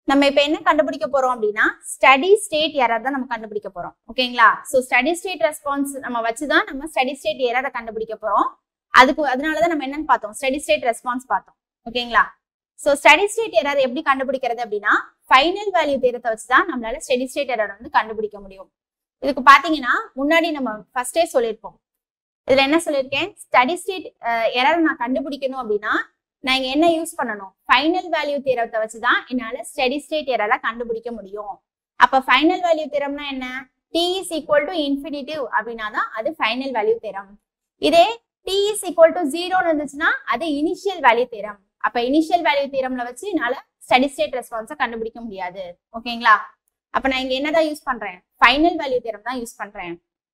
நம்ம இப்ப என்ன கண்டுபிடிக்க போறோம் அப்படின்னா ஸ்டடி ஸ்டேட் எரர் தான் நம்ம கண்டுபிடிக்க போறோம் ஓகேங்களா சோ ஸ்டடி ஸ்டேட் ரெஸ்பான்ஸ் நம்ம வச்சுதான் நம்ம ஸ்டடி ஸ்டேட் எரரை கண்டுபிடிக்க போறோம் அதுக்கு அதனாலதான் நம்ம என்னன்னு பார்த்தோம் ஸ்டடி ஸ்டேட் ரெஸ்பான்ஸ் பார்த்தோம் ஓகேங்களா சோ ஸ்டடி ஸ்டேட் எரர் எப்படி கண்டுபிடிக்கிறது அப்படின்னா ஃபைனல் வேல்யூ தேரத்தை வச்சுதான் நம்மளால ஸ்டடி ஸ்டேட் எரர் வந்து கண்டுபிடிக்க முடியும் இதுக்கு பாத்தீங்கன்னா முன்னாடி நம்ம ஃபர்ஸ்டே சொல்லியிருப்போம் இதுல என்ன சொல்லியிருக்கேன் ஸ்டடி ஸ்டேட் எரர் நான் கண்டுபிடிக்கணும் அப்படின்னா நான் இங்க என்ன யூஸ் பண்ணணும் ஃபைனல் வேல்யூ தியரத்தை வச்சுதான் என்னால ஸ்டெடி ஸ்டேட் எரரை கண்டுபிடிக்க முடியும் அப்ப ஃபைனல் வேல்யூ தியரம்னா என்ன T is equal to infinitive அப்படின்னா தான் அது ஃபைனல் வேல்யூ தியரம் இதே டி இஸ் ஈக்குவல் டு ஜீரோன்னு இருந்துச்சுன்னா அது இனிஷியல் வேல்யூ தியரம் அப்ப இனிஷியல் வேல்யூ தியரம்ல வச்சு என்னால ஸ்டெடி ஸ்டேட் ரெஸ்பான்ஸை கண்டுபிடிக்க முடியாது ஓகேங்களா அப்ப நான் இங்க என்னதான் யூஸ் பண்றேன் ஃபைனல் வேல்யூ தியரம் தான் யூஸ் பண்றேன்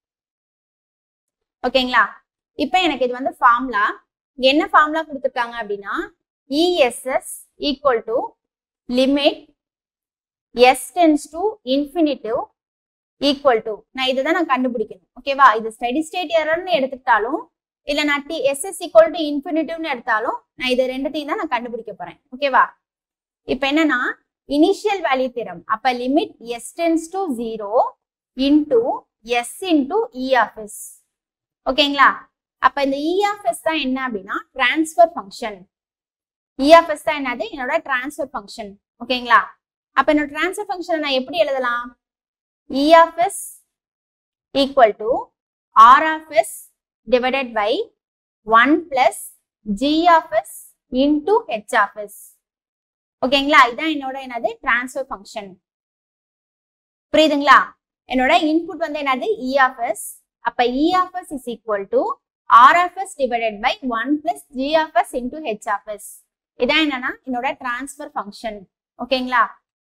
ஓகேங்களா இப்போ எனக்கு இது வந்து ஃபார்முலா இங்க என்ன ஃபார்முலா கொடுத்துருக்காங்க அப்படின்னா ESS equal to limit S tends to infinitive equal to நான் இதுதான் நான் கண்டுபிடிக்கணும் ஓகேவா இது ஸ்டெடி ஸ்டேட் எரர்னு எடுத்துக்கிட்டாலும் இல்ல நான் டி எஸ்எஸ் ஈக்குவல் டு இன்ஃபினிட்டிவ்னு எடுத்தாலும் நான் இது ரெண்டுத்தையும் தான் நான் கண்டுபிடிக்க போறேன் ஓகேவா இப்போ என்னன்னா இனிஷியல் வேல்யூ திறம் அப்ப limit S tends to zero into S into E of S ஓகேங்களா அப்ப இந்த இ ஆஃப் எஸ் தான் என்ன அப்படின்னா transfer function E of S தான் என்னது என்னோட டிரான்ஸ்ஃபர் ஃபங்க்ஷன் ஓகேங்களா அப்ப என்னோட டிரான்ஸ்ஃபர் ஃபங்க்ஷனை நான் எப்படி எழுதலாம் E of S equal to R of S divided by one plus G of S into H of S ஓகேங்களா இதான் என்னோட என்னது டிரான்ஸ்ஃபர் ஃபங்க்ஷன் புரியுதுங்களா என்னோட இன்புட் வந்து என்னது இ ஆஃப் எஸ் அப்ப E of S is equal to R of S divided by one plus G of S into H of S இதான் என்னன்னா என்னோட டிரான்ஸ்ஃபர் ஃபங்க்ஷன் ஓகேங்களா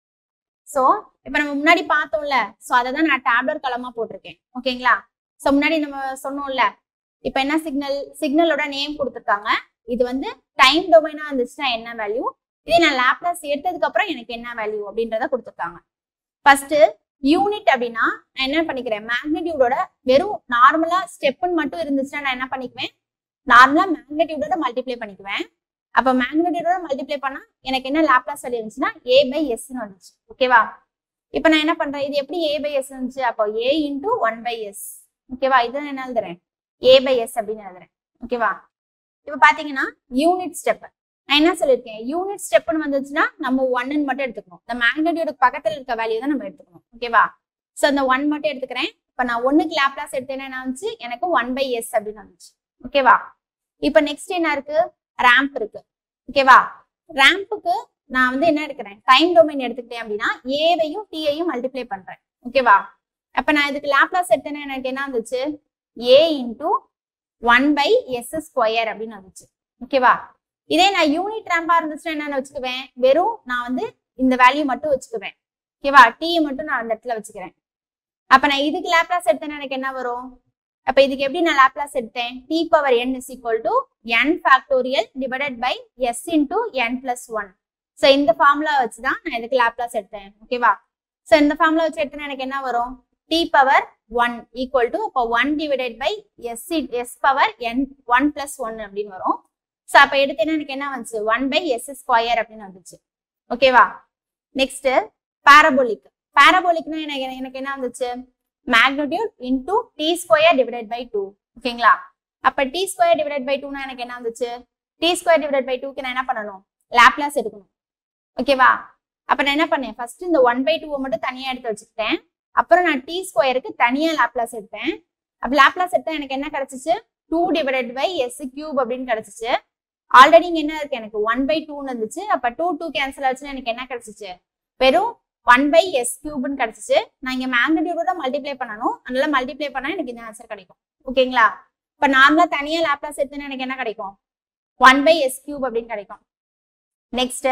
சோ இப்ப நம்ம முன்னாடி பார்த்தோம்ல சோ அதை தான் நான் டேப்லர் கலமா போட்டிருக்கேன் ஓகேங்களா சோ முன்னாடி நம்ம சொன்னோம்ல இப்ப என்ன சிக்னல் சிக்னலோட நேம் கொடுத்துருக்காங்க இது வந்து டைம் டொமைனா இருந்துச்சுன்னா என்ன வேல்யூ இதே நான் லேப்லாஸ் எடுத்ததுக்கு அப்புறம் எனக்கு என்ன வேல்யூ அப்படின்றத கொடுத்துருக்காங்க ஃபர்ஸ்ட் யூனிட் அப்படின்னா நான் என்ன பண்ணிக்கிறேன் மேக்னெட்டியூடோட வெறும் நார்மலா ஸ்டெப்புன்னு மட்டும் இருந்துச்சுன்னா நான் என்ன பண்ணிக்குவேன் நார்மலா மேக்னெட்டியூடோட மல்டிப்ளை பண்ணிக்குவேன் அப்ப மேக்னெட்டியூடோட மல்டிப்ளை பண்ணா எனக்கு என்ன லேப்லாஸ் வேல்யூ இருந்துச்சுன்னா ஏ பை எஸ்ன்னு வந்துச்சு ஓகேவா இப்போ நான் என்ன பண்றேன் இது எப்படி ஏ பை எஸ் இருந்துச்சு அப்போ A into one by S ஓகேவா இது என்ன எழுதுறேன் ஏ பை எஸ் அப்படின்னு எழுதுறேன் ஓகேவா இப்போ பாத்தீங்கன்னா யூனிட் ஸ்டெப் நான் என்ன சொல்லியிருக்கேன் யூனிட் ஸ்டெப்னு வந்துச்சுன்னா நம்ம ஒன்னு மட்டும் எடுத்துக்கணும் இந்த மேக்னெட்டியூடுக்கு பக்கத்துல இருக்க வேல்யூ தான் நம்ம எடுத்துக்கணும் ஓகேவா ஸோ அந்த ஒன் மட்டும் எடுத்துக்கிறேன் இப்போ நான் ஒன்னுக்கு லேப்லாஸ் எடுத்தேன்னா என்ன வந்துச்சு எனக்கு ஒன் பை எஸ் அப்படின்னு வந்துச்சு ஓகேவா இப்போ நெக்ஸ்ட் என்ன இருக்கு ரேம்ப் இருக்கு ஓகேவா ரேம்புக்கு நான் வந்து என்ன எடுக்கிறேன் டைம் டொமைன் எடுத்துக்கிட்டேன் அப்படின்னா ஏவையும் டியையும் மல்டிப்ளை பண்றேன் ஓகேவா அப்ப நான் இதுக்கு லேப்லாஸ் எடுத்தேன்னா எனக்கு என்ன வந்துச்சு A into one by S square அப்படின்னு வந்துச்சு ஓகேவா இதே நான் யூனிட் ரேம்பா இருந்துச்சுன்னா என்னென்ன வச்சுக்குவேன் வெறும் நான் வந்து இந்த வேல்யூ மட்டும் வச்சுக்குவேன் ஓகேவா டி மட்டும் நான் அந்த இடத்துல வச்சுக்கிறேன் அப்ப நான் இதுக்கு லேப்லாஸ் எடுத்தேன்னா எனக்கு என்ன வரும் அப்ப இதுக்கு எப்படி நான் லேப்லாஸ் எடுத்தேன் T power N is equal to N factorial divided by S into N plus one so இந்த ஃபார்முலா வச்சு தான் நான் இதுக்கு லேப்லாஸ் எடுத்தேன் ஓகேவா ஸோ இந்த ஃபார்முலா வச்சு எடுத்தேன்னா எனக்கு என்ன வரும் T power one equal to அப்போ one divided by S S power N one plus one அப்படின்னு வரும் ஸோ அப்போ எடுத்தேன்னா எனக்கு என்ன வந்துச்சு ஒன் பை எஸ் ஸ்கொயர் அப்படின்னு வந்துச்சு ஓகேவா நெக்ஸ்ட் பாரபோலிக் பாரபோலிக்னா எனக்கு எனக்கு என்ன வந்துச்சு magnitude into T square divided by two ஓகேங்களா அப்ப டி ஸ்கொயர் டிவைடட் பை டூனா எனக்கு என்ன வந்துச்சு டி ஸ்கொயர் டிவைட் பை டூக்கு நான் என்ன பண்ணணும் லேப்லாஸ் எடுக்கணும் ஓகேவா அப்ப நான் என்ன பண்ணேன் ஃபர்ஸ்ட் இந்த ஒன் பை டூவை மட்டும் தனியா எடுத்து வச்சுக்கிட்டேன் அப்புறம் நான் டி ஸ்கொயருக்கு தனியா லேப்லாஸ் எடுத்தேன் அப்ப லேப்லாஸ் எடுத்தா எனக்கு என்ன கிடைச்சிச்சு two divided by S cube அப்படின்னு கிடைச்சிச்சு ஆல்ரெடி இங்க என்ன இருக்கு எனக்கு ஒன் பை டூன்னு இருந்துச்சு அப்ப டூ டூ கேன்சல் ஆச்சுன்னா எனக்கு என்ன கிடைச்சிச்சு வெறும் ஒன் பை எஸ் கியூப்னு கிடைச்சிச்சு நான் இங்க மேக்னடியூடோட மல்டிப்ளை பண்ணணும் அதனால மல்டிப்ளை பண்ணா எனக்கு இந்த ஆன்சர் கிடைக்கும் ஓகேங்களா இப்ப நார்மலா தனியா லேப்லாஸ் எடுத்தேன்னா எனக்கு என்ன கிடைக்கும் ஒன் பை எஸ் கியூப் அப்படின்னு கிடைக்கும் நெக்ஸ்ட்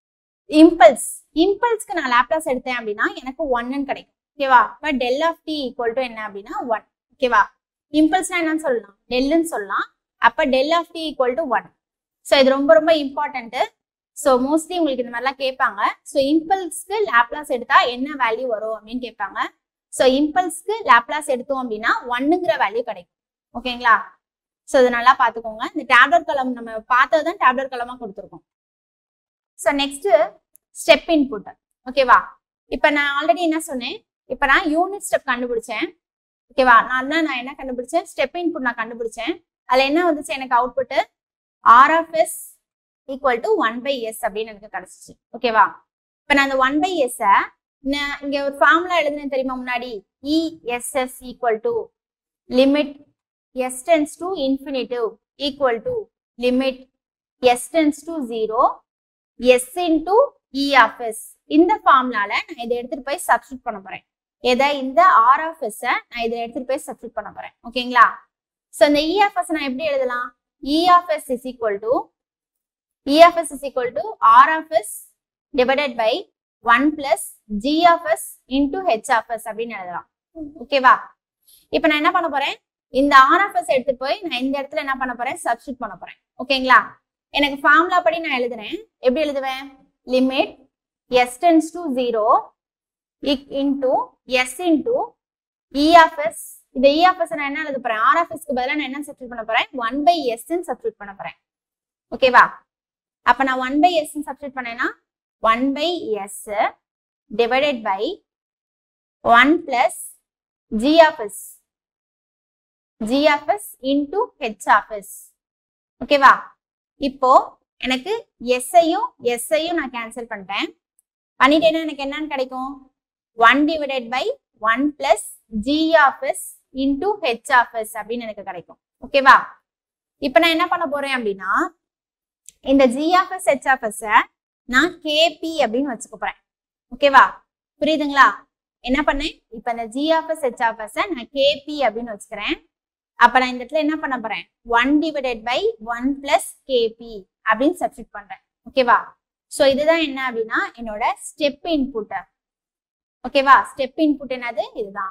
இம்பல்ஸ் இம்பல்ஸ்க்கு நான் லேப்லாஸ் எடுத்தேன் அப்படின்னா எனக்கு ஒன்னு கிடைக்கும் ஓகேவா இப்ப del of T equal to என்ன அப்படின்னா ஒன் ஓகேவா இம்பல்ஸ்னா என்னன்னு சொல்லலாம் டெல்லுன்னு சொல்லலாம் அப்ப del of T equal to one so இது ரொம்ப ரொம்ப இம்பார்ட்டன்ட் ஸோ மோஸ்ட்லி உங்களுக்கு இந்த மாதிரிலாம் கேட்பாங்க ஸோ இம்பல்ஸ்க்கு லேப்லாஸ் எடுத்தா என்ன வேல்யூ வரும் அப்படின்னு கேட்பாங்க ஸோ இம்பல்ஸ்க்கு லேப்லாஸ் எடுத்தோம் அப்படின்னா ஒன்னுங்கிற வேல்யூ கிடைக்கும் ஓகேங்களா ஸோ இது நல்லா பார்த்துக்கோங்க இந்த டேப்லெட் கலம் நம்ம பார்த்தது தான் டேப்லெட் கலமாக கொடுத்துருக்கோம் ஸோ நெக்ஸ்ட் ஸ்டெப் இன்புட் ஓகேவா இப்ப நான் ஆல்ரெடி என்ன சொன்னேன் இப்ப நான் யூனிட் ஸ்டெப் கண்டுபிடிச்சேன் ஓகேவா நான் தான் நான் என்ன கண்டுபிடிச்சேன் ஸ்டெப் இன்புட் நான் கண்டுபிடிச்சேன் அதுல என்ன வந்துச்சு எனக்கு output R of S equal to one by S அப்படின்னு எனக்கு கிடைச்சிச்சு ஓகேவா இப்ப நான் அந்த ஒன் பை எஸ் இங்க ஒரு ஃபார்முலா எழுதுனேன் தெரியுமா முன்னாடி ESS equal to limit S tends to infinitive equal to limit S tends to zero S into E of S இந்த ஃபார்முலால நான் இதை எடுத்துட்டு போய் சப்ஸ்டியூட் பண்ண போறேன் எதை இந்த ஆர் ஆஃப் எஸ் நான் இதை எடுத்துட்டு போய் சப்ஸ்டியூட் பண்ண போறேன் ஓகேங்களா ஸோ இந்த இ ஆஃப் எஸ் நான் எப்படி எழுதலாம் E of S is equal to E of S is equal to R of S divided by one plus G of S into H of S அப்படின்னு எழுதலாம் ஓகேவா இப்போ நான் என்ன பண்ண போறேன் இந்த ஆர் ஆஃப் எஸ் எடுத்துட்டு போய் நான் இந்த இடத்துல என்ன பண்ண போறேன் சப்ஸ்டியூட் பண்ண போறேன் ஓகேங்களா எனக்கு ஃபார்முலா படி நான் எழுதுறேன் எப்படி எழுதுவேன் limit S tends to zero into S into E of S இந்த இ ஆஃப் எஸ் நான் என்ன எழுத போறேன் ஆர் ஆஃப் எஸ்க்கு பதிலாக நான் என்ன சப்ஸ்டியூட் பண்ண போறேன் ஒன் பை எஸ் சப்ஸ்டியூட் பண்ண போறேன் ஓகேவா அப்ப நான் ஒன் பை எஸ் சப்ஸ்டியூட் பண்ணேன்னா one by S divided by one plus G of S G of S into H of S ஓகேவா இப்போ எனக்கு எஸ்ஐயும் எஸ்ஐயும் நான் கேன்சல் பண்ணிட்டேன் பண்ணிட்டேன்னா எனக்கு என்னன்னு கிடைக்கும் one divided by one plus G of S into H of S அப்படின்னு எனக்கு கிடைக்கும் ஓகேவா இப்போ நான் என்ன பண்ண போறேன் அப்படின்னா இந்த G of S H of S நான் கேபி அப்படின்னு வச்சுக்க போறேன் ஓகேவா புரியுதுங்களா என்ன பண்ணேன் இப்போ இந்த G of S H of S நான் கேபி அப்படின்னு வச்சுக்கிறேன் அப்ப நான் இந்த இடத்துல என்ன பண்ண போறேன் one divided by one plus KP அப்படின்னு சப்ஸ்டியூட் பண்றேன் ஓகேவா ஸோ இதுதான் என்ன அப்படின்னா என்னோட ஸ்டெப் இன்புட் ஓகேவா ஸ்டெப் இன்புட் என்னது இதுதான்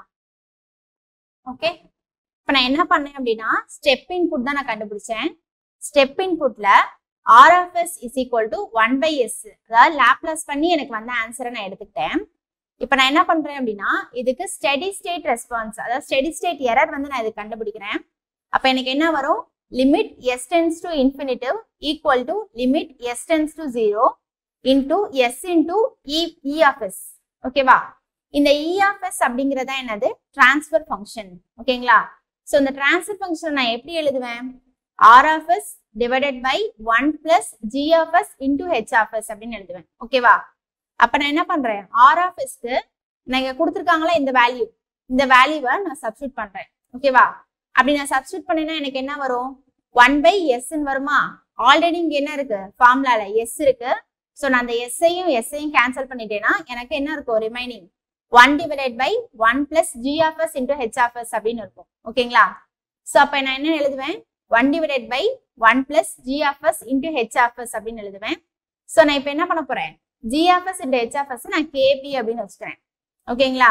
ஓகே இப்போ நான் என்ன பண்ணேன் அப்படின்னா ஸ்டெப் இன்புட் தான் நான் கண்டுபிடிச்சேன் ஸ்டெப் இன்புட்ல R of S is equal to one by S அதாவது லேப்லஸ் பண்ணி எனக்கு வந்த ஆன்சரை நான் எடுத்துக்கிட்டேன் இப்போ நான் என்ன பண்றேன் அப்படின்னா இதுக்கு ஸ்டெடி ஸ்டேட் ரெஸ்பான்ஸ் அதாவது ஸ்டெடி ஸ்டேட் எரர் வந்து நான் இதுக்கு கண்டுபிடிக்கிறேன் அப்போ எனக்கு என்ன வரும் limit S tends to infinitive equal to limit S tends to zero into S into E E of S ஓகேவா இந்த இ ஆஃப் எஸ் அப்படிங்கிறதா என்னது டிரான்ஸ்ஃபர் ஃபங்க்ஷன் ஓகேங்களா ஸோ இந்த டிரான்ஸ்ஃபர் ஃபங்க்ஷன் நான் எப்படி எழுதுவேன் R of S divided by one plus G of S into H of S அப்படின்னு எழுதுவேன் ஓகேவா அப்ப நான் என்ன பண்றேன் ஆர் ஆஃப் எஸ்க்கு நீங்க கொடுத்துருக்காங்களா இந்த வேல்யூ இந்த வேல்யூவை நான் சப்ஸ்டியூட் பண்றேன் ஓகேவா அப்படி நான் சப்ஸ்டியூட் பண்ணேன்னா எனக்கு என்ன வரும் ஒன் பை எஸ்ன்னு வருமா ஆல்ரெடி இங்க என்ன இருக்கு ஃபார்முலால எஸ் இருக்கு ஸோ நான் அந்த எஸ்ஐயும் எஸ்ஐயும் கேன்சல் பண்ணிட்டேன்னா எனக்கு என்ன இருக்கும் remaining one divided by one plus G of S into H of S அப்படின்னு இருக்கும் ஓகேங்களா ஸோ அப்போ நான் என்ன எழுதுவேன் one divided by one plus G of S into H of S அப்படின்னு எழுதுவேன் ஸோ நான் இப்போ என்ன பண்ண போறேன் ஜிஎஃப்எஸ் இன்டு ஹெச்எஃப்எஸ் நான் கேபி அப்படின்னு வச்சுக்கிறேன் ஓகேங்களா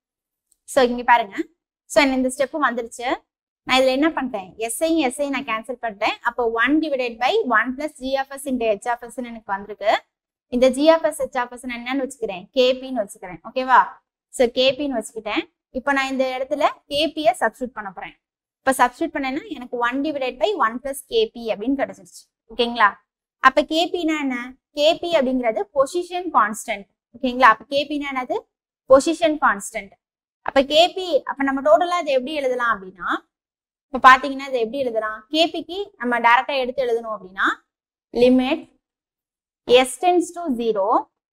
ஸோ இங்க பாருங்க ஸோ இந்த ஸ்டெப்பு வந்துருச்சு நான் இதுல என்ன பண்ணிட்டேன் எஸ்ஐயும் எஸ்ஐயும் நான் கேன்சல் பண்ணிட்டேன் அப்போ one divided by one plus G of S into H of S எனக்கு வந்திருக்கு இந்த ஜிஎஃப்எஸ் ஹெச்எஃப்எஸ் நான் என்னன்னு வச்சுக்கிறேன் கேபின்னு வச்சுக்கிறேன் ஓகேவா ஸோ கேபின்னு வச்சுக்கிட்டேன் இப்போ நான் இந்த இடத்துல கேபியை சப்ஸ்டியூட் பண்ண போறேன் இப்போ சப்ஸ்டியூட் பண்ணேன்னா எனக்கு one divided by one plus KP அப்படின்னு கிடைச்சிருச்சு ஓகேங்களா அப்ப கேபினா என்ன கேபி அப்படிங்கிறது பொசிஷன் கான்ஸ்டன்ட் ஓகேங்களா அப்ப கேபினா என்னது பொசிஷன் கான்ஸ்டன்ட் அப்ப கேபி அப்ப நம்ம டோட்டலா இதை எப்படி எழுதலாம் அப்படின்னா இப்ப பாத்தீங்கன்னா இதை எப்படி எழுதலாம் கேபிக்கு நம்ம டைரக்டா எடுத்து எழுதணும் அப்படின்னா limit S tends to zero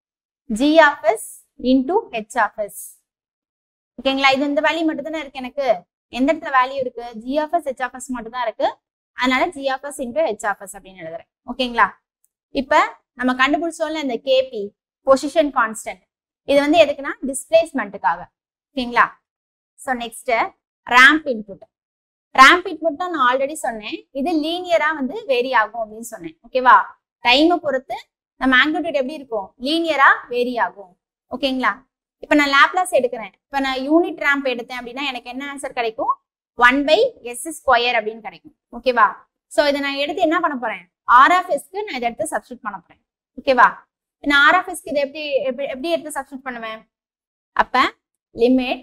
G of S into H of S ஓகேங்களா இது இந்த வேல்யூ மட்டும் தானே இருக்கு எனக்கு எந்த இடத்துல வேல்யூ இருக்கு G of S H of S மட்டும் தான் இருக்கு அதனால G of S into H of S அப்படின்னு எழுதுறேன் ஓகேங்களா இப்ப நம்ம கண்டுபிடிச்சோம்ல இந்த கேபி பொசிஷன் கான்ஸ்டன்ட் இது வந்து எதுக்குன்னா டிஸ்பிளேஸ்மெண்ட்டுக்காக ஓகேங்களா so next ramp input ramp input தான் நான் ஆல்ரெடி சொன்னேன் இது லீனியரா வந்து வேரி ஆகும் அப்படின்னு சொன்னேன் ஓகேவா டைமை பொறுத்து நம்ம ஆங்கிள்டியூட் எப்படி இருக்கும் லீனியரா வேரி ஆகும் ஓகேங்களா இப்போ நான் லேப்லாஸ் எடுக்கிறேன் இப்போ நான் யூனிட் ரேம்ப் எடுத்தேன் அப்படின்னா எனக்கு என்ன ஆன்சர் கிடைக்கும் ஒன் பை எஸ் ஸ்கொயர் அப்படின்னு கிடைக்கும் ஓகேவா ஸோ இதை நான் எடுத்து என்ன பண்ண போறேன் ஆர்எஃப்எஸ்க்கு நான் இதை எடுத்து சப்ஸ்டியூட் பண்ண போறேன் ஓகேவா நான் ஆர்எஃப்எஸ்க்கு இதை எப்படி எப்படி எப்படி எடுத்து சப்ஸ்டியூட் பண்ணுவேன் அப்ப limit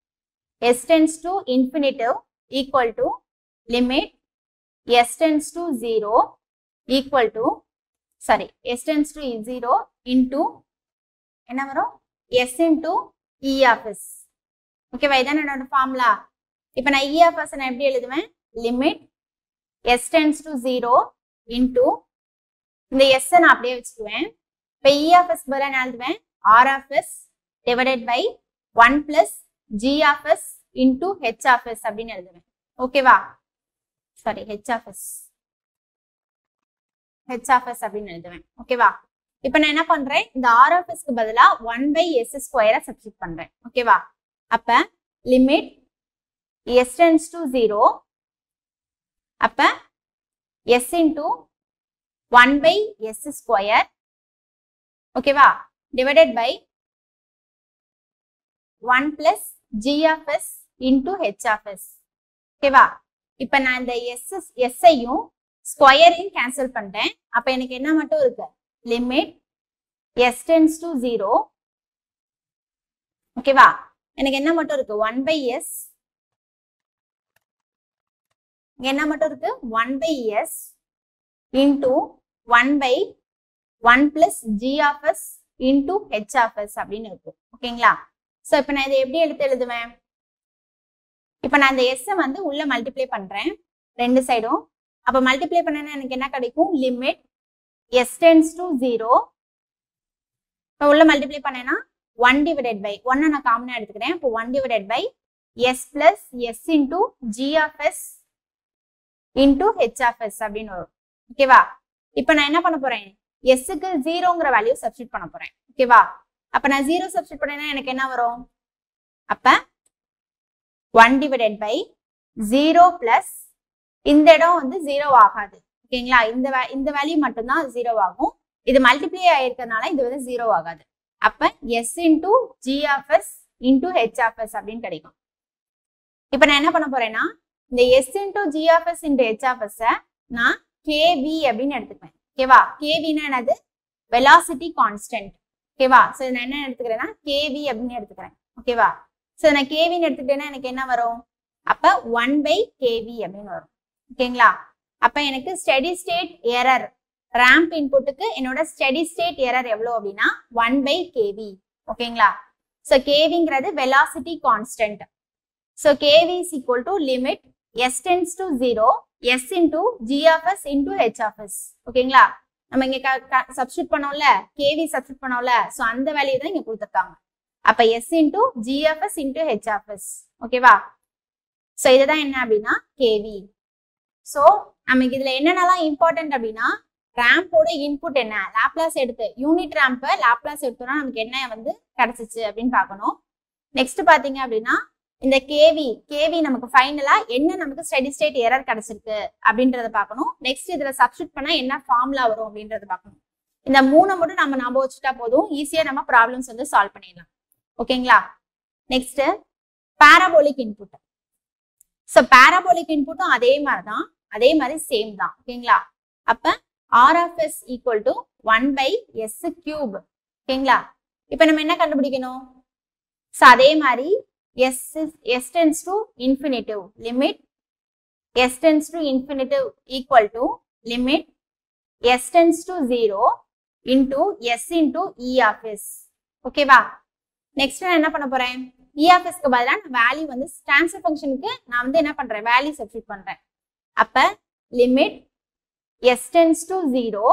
S tends to infinitive equal to limit S tends to zero equal to sorry s tends to zero into என்ன வரும் s into e of S ஓகேவா இதான் என்னோட ஃபார்முலா இப்போ நான் இ ஆஃப் எஸ் நான் எப்படி எழுதுவேன் limit S tends to zero into இந்த எஸ் நான் அப்படியே வச்சுக்குவேன் இப்போ இ ஆஃப் எஸ் பதிலாக நான் எழுதுவேன் R of S divided by one plus G of S into H of S அப்படின்னு எழுதுவேன் ஓகேவா sorry h of S H of S அப்படின்னு எழுதுவேன் ஓகேவா இப்போ நான் என்ன பண்றேன் இந்த ஆர் ஆஃப் எஸ்க்கு பதிலா ஒன் பை எஸ் ஸ்கொயரை சப்ஸ்டிட் பண்றேன் ஓகேவா அப்ப limit S tends to zero அப்ப s into one by S square ஓகேவா divided by one plus G of S into H of S ஓகேவா இப்ப நான் இந்த எஸ் எஸ்ஐயும் ஸ்கொயரையும் கேன்சல் பண்ணிட்டேன் அப்ப எனக்கு என்ன மட்டும் இருக்கு limit S tends to zero ஓகேவா எனக்கு என்ன மட்டும் இருக்கு ஒன் பை எஸ் என்ன மட்டும் இருக்கு one by S into one by one plus G of S into H of S அப்படின்னு இருக்கு ஓகேங்களா ஸோ இப்போ நான் இதை எப்படி எடுத்து எழுதுவேன் இப்போ நான் இந்த எஸ்ஸை வந்து உள்ள மல்டிப்ளை பண்றேன் ரெண்டு சைடும் அப்போ மல்டிப்ளை பண்ணனா எனக்கு என்ன கிடைக்கும் limit S tends to zero இப்போ உள்ள மல்டிப்ளை பண்ணேன்னா ஒன் டிவைடட் பை ஒன்னை நான் காமனாக எடுத்துக்கிறேன் இப்போ one divided by s plus s into g of S into H of S அப்படின்னு வரும் ஓகேவா இப்போ நான் என்ன பண்ண போறேன் எஸ்ஸுக்கு ஜீரோங்கிற வேல்யூ சப்ஸ்டிட் பண்ண போறேன் ஓகேவா அப்ப நான் ஜீரோ சப்ஸ்டிட் பண்ணேன்னா எனக்கு என்ன வரும் அப்ப one divided by zero plus இந்த இடம் வந்து ஜீரோ ஆகாது ஓகேங்களா இந்த வே- இந்த வேல்யூ மட்டும்தான் ஜீரோ ஆகும் இது மல்டிப்ளை ஆயிருக்கறனால இது வந்து ஜீரோ ஆகாது அப்ப s into g of S into H of S அப்படின்னு கிடைக்கும் இப்ப நான் என்ன பண்ண போறேன்னா இந்த s into g of S into H of S நான் கேவி அப்படின்னு எடுத்துக்குவேன் ஓகேவா கேவினா என்னது வெலாசிட்டி கான்ஸ்டன்ட் ஓகேவா ஸோ நான் என்ன எடுத்துக்கிறேன்னா கேவி அப்படின்னு எடுத்துக்கிறேன் ஓகேவா ஸோ நான் கேவின்னு எடுத்துக்கிட்டேன்னா எனக்கு என்ன வரும் அப்ப ஒன் பை கேவி அப்படின்னு வரும் ஓகேங்களா அப்ப எனக்கு ஸ்டெடி ஸ்டேட் எரர் ரேம்ப் இன்புட்டுக்கு என்னோட ஸ்டெடி ஸ்டேட் எரர் எவ்வளோ அப்படின்னா ஒன் பை கேவி ஓகேங்களா ஸோ கேவிங்கிறது velocity constant so KV is equal to limit S tends to zero s into g of S into H of S ஓகேங்களா நம்ம இங்க substitute பண்ணோம்ல கேவி சப்ஸ்டியூட் பண்ணோம்ல so அந்த வேல்யூ தான் இங்க கொடுத்துருக்காங்க அப்ப s into g of S into H of S ஓகேவா ஸோ இதுதான் என்ன அப்படின்னா கேவி ஸோ நமக்கு இதுல என்னென்னலாம் இம்பார்ட்டன்ட் அப்படின்னா ரேம்போட இன்புட் என்ன லாப்லாஸ் எடுத்து யூனிட் ரேம்பை லாப்லாஸ் எடுத்தோம்னா நமக்கு என்ன வந்து கிடைச்சிச்சு அப்படின்னு பார்க்கணும் நெக்ஸ்ட் பாத்தீங்க அப்படின்னா இந்த கேவி கேவி நமக்கு ஃபைனலா என்ன நமக்கு ஸ்டெடி ஸ்டேட் எரர் கிடைச்சிருக்கு அப்படின்றத பார்க்கணும் நெக்ஸ்ட் இதுல சப்ஸ்டியூட் பண்ணா என்ன ஃபார்முலா வரும் அப்படின்றத பார்க்கணும் இந்த மூணை மட்டும் நம்ம ஞாபகம் வச்சுட்டா போதும் ஈஸியா நம்ம ப்ராப்ளம்ஸ் வந்து சால்வ் பண்ணிடலாம் ஓகேங்களா next parabolic input so parabolic இன்புட்டும் அதே மாதிரி தான் அதே மாதிரி சேம் தான் ஓகேங்களா அப்ப r of S equal to one by S cube ஓகேங்களா இப்போ நம்ம என்ன கண்டுபிடிக்கணும் ஸோ அதே மாதிரி s s tends to infinity limit S tends to infinitive equal to limit S tends to zero into S into e of S ஓகேவா next நான் என்ன பண்ண போறேன் இ ஆஃப் எஸ்க்கு பதிலாக நான் வேல்யூ வந்து ட்ரான்ஸ்ஃபர் ஃபங்க்ஷனுக்கு நான் வந்து என்ன பண்றேன் வேல்யூ சப்ஸ்டிட் பண்றேன் அப்ப limit S tends to zero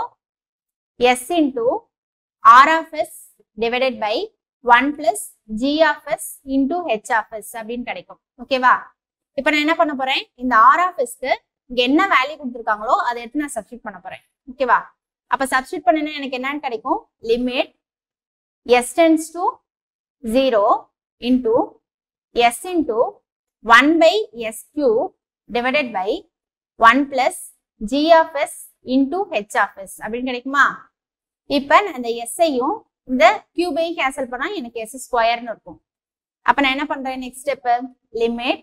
s into r of S divided by one plus G of S into H of S அப்படின்னு கிடைக்கும் ஓகேவா இப்போ நான் என்ன பண்ண போறேன் இந்த ஆர் ஆஃப் எஸ்க்கு இங்க என்ன வேல்யூ கொடுத்துருக்காங்களோ அதை எடுத்து நான் சப்ஸ்டிட் பண்ண போறேன் ஓகேவா அப்ப சப்ஸ்டிட் பண்ணனா எனக்கு என்னன்னு கிடைக்கும் limit S tends to zero into S into one by s cube divided by one plus G of S into H of S அப்படின்னு கிடைக்குமா இப்போ நான் இந்த எஸ்ஐயும் இந்த கியூபையும் கேன்சல் பண்ணா எனக்கு எஸ் ஸ்கொயர்னு இருக்கும் அப்ப நான் என்ன பண்றேன் next step limit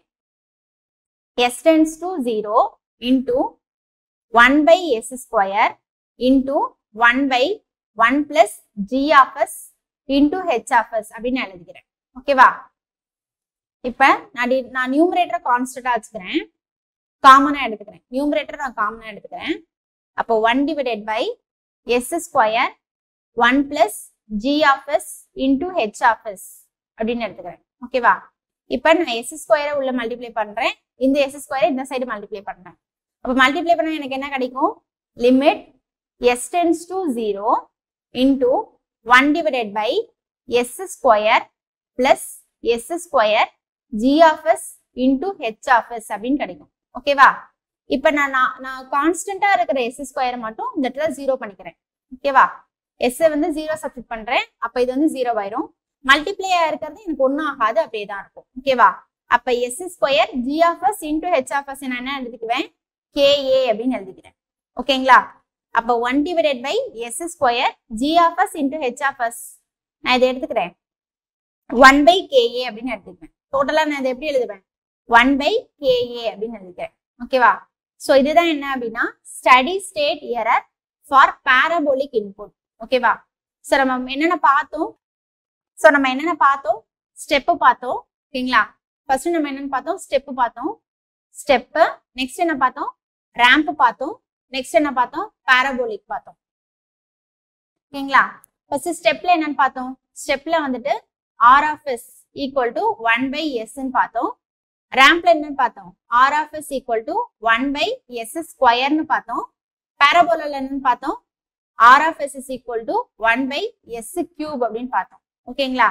S tends to zero into one by S square into one by one plus G of S into H of S அப்படின்னு நான் எழுதிக்கிறேன் ஓகேவா இப்ப நான் டி- நான் நியூமரேட்டரை கான்ஸ்டன்டா வச்சுக்கிறேன் காமனா எடுத்துக்கிறேன் நியூமரேட்டர் நான் காமனா எடுத்துக்கிறேன் அப்போ one divided by S square one plus G of S into H of S அப்படின்னு எடுத்துக்கிறேன் ஓகேவா இப்போ நான் எஸ் ஸ்கொயரை உள்ள மல்டிப்ளை பண்றேன் இந்த எஸ் ஸ்கொயரை இந்த சைடு மல்டிப்ளை பண்றேன் அப்போ மல்டிப்ளை பண்ணா எனக்கு என்ன கிடைக்கும் limit S tends to zero into one divided by S square plus s square g of S into H of S அப்படின்னு கிடைக்கும் ஓகேவா இப்போ நான் நான் நான் கான்ஸ்டன்டா இருக்கிற எஸ் ஸ்கொயரை மட்டும் இந்த இடத்துல ஜீரோ பண்ணிக்கிறேன் ஓகேவா எஸ் வந்து ஜீரோ சப்ஸ்டிட் பண்றேன் அப்ப இது வந்து ஜீரோ ஆயிரும் மல்டிப்ளை இருக்கிறது எனக்கு ஒன்றும் ஆகாது அப்படியே தான் இருக்கும் ஓகேவா அப்ப s square g of S into H of S நான் என்ன எழுதிக்குவேன் கேஏ அப்படின்னு எழுதிக்கிறேன் ஓகேங்களா அப்ப one divided by S square g of S into H of S நான் இதை எடுத்துக்கிறேன் ஒன் பை கேஏ அப்படின்னு எடுத்துக்குவேன் டோட்டலா நான் இதை எப்படி எழுதுவேன் ஒன் பை கேஏ அப்படின்னு எழுதிக்கிறேன் ஓகேவா ஸோ இதுதான் என்ன அப்படின்னா steady state error for parabolic input ஓகேவா ஸோ நம்ம என்னென்ன பார்த்தோம் ஸோ நம்ம என்னென்ன பார்த்தோம் ஸ்டெப்பு பார்த்தோம் ஓகேங்களா ஃபர்ஸ்ட் நம்ம என்னென்னு பார்த்தோம் ஸ்டெப்பு பார்த்தோம் ஸ்டெப்பு நெக்ஸ்ட் என்ன பார்த்தோம் ரேம்ப் பார்த்தோம் நெக்ஸ்ட் என்ன பார்த்தோம் பாரபோலிக் பார்த்தோம் ஓகேங்களா ஃபர்ஸ்ட் ஸ்டெப்ல என்னன்னு பார்த்தோம் ஸ்டெப்ல வந்துட்டு r of S equal to one by எஸ்ன்னு பார்த்தோம் ரேம்ப்ல என்னன்னு பார்த்தோம் r of S equal to one by s ஸ்கொயர்னு பார்த்தோம் பாரபோலால என்னன்னு பார்த்தோம் r of S is equal to one by S cube அப்படின்னு பார்த்தோம் ஓகேங்களா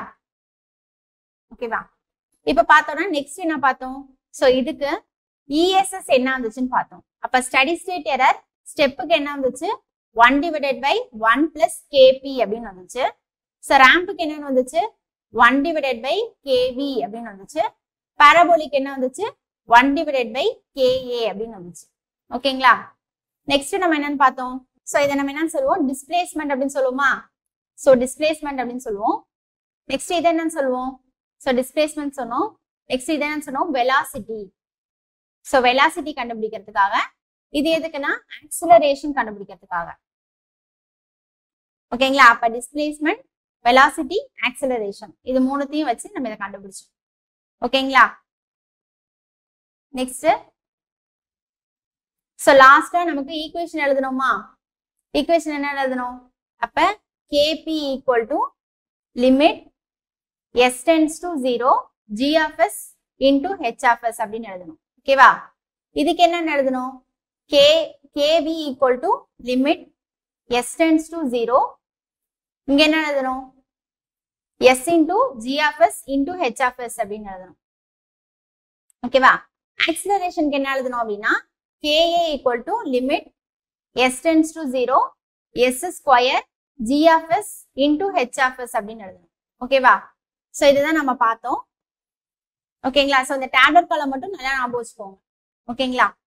ஓகேவா இப்ப பார்த்தோம்னா நெக்ஸ்ட் என்ன பார்த்தோம் ஸோ இதுக்கு இஎஸ்எஸ் என்ன வந்துச்சுன்னு பார்த்தோம் அப்ப ஸ்டடி ஸ்டேட் எரர் ஸ்டெப்புக்கு என்ன வந்துச்சு one divided by one plus KP அப்படின்னு வந்துச்சு ஸோ ரேம்புக்கு என்ன வந்துச்சு ஒன் டிவைடட் பை கேவி அப்படின்னு வந்துச்சு பாரபோலிக் என்ன வந்துச்சு ஒன் டிவைடட் பை கேஏ அப்படின்னு வந்துச்சு ஓகேங்களா நெக்ஸ்ட் நம்ம என்னன்னு பார்த்தோம் ஸோ இதை நம்ம என்னன்னு சொல்லுவோம் டிஸ்பிளேஸ்மெண்ட் அப்படின்னு சொல்லுவோமா ஸோ டிஸ்பிளேஸ்மெண்ட் அப்படின்னு சொல்லுவோம் நெக்ஸ்ட் இதை என்னன்னு சொல்லுவோம் ஸோ டிஸ்பிளேஸ்மெண்ட் சொன்னோம் நெக்ஸ்ட் இதை என்னன்னு சொன்னோம் வெலாசிட்டி ஸோ வெலாசிட்டி கண்டுபிடிக்கிறதுக்காக இது எதுக்குன்னா ஆக்சிலரேஷன் கண்டுபிடிக்கிறதுக்காக ஓகேங்களா அப்ப டிஸ்பிளேஸ்மெண்ட் வெலாசிட்டி ஆக்சிலரேஷன் இது மூணுத்தையும் வச்சு நம்ம இதை கண்டுபிடிச்சோம் ஓகேங்களா நெக்ஸ்ட் ஸோ லாஸ்டா நமக்கு ஈக்குவேஷன் எழுதணுமா ஈக்குவேஷன் என்ன எழுதணும் அப்ப KP equal to limit S tends to zero G of S into H of S அப்படின்னு எழுதணும் ஓகேவா இதுக்கு என்ன எழுதணும் K KV equal to limit S tends to zero இங்க என்ன எழுதணும் s into g of S into H of S அப்படின்னு எழுதணும் ஓகேவா ஆக்சிலரேஷனுக்கு என்ன எழுதணும் அப்படின்னா KA equal to limit S tends to zero s square g of S into H of S அப்படின்னு எழுதணும் ஓகேவா ஸோ இதுதான் நம்ம பார்த்தோம் ஓகேங்களா ஸோ இந்த டேப்லெட் காலம் மட்டும் நல்லா ஞாபகம் வச்சுக்கோங்க ஓகேங்களா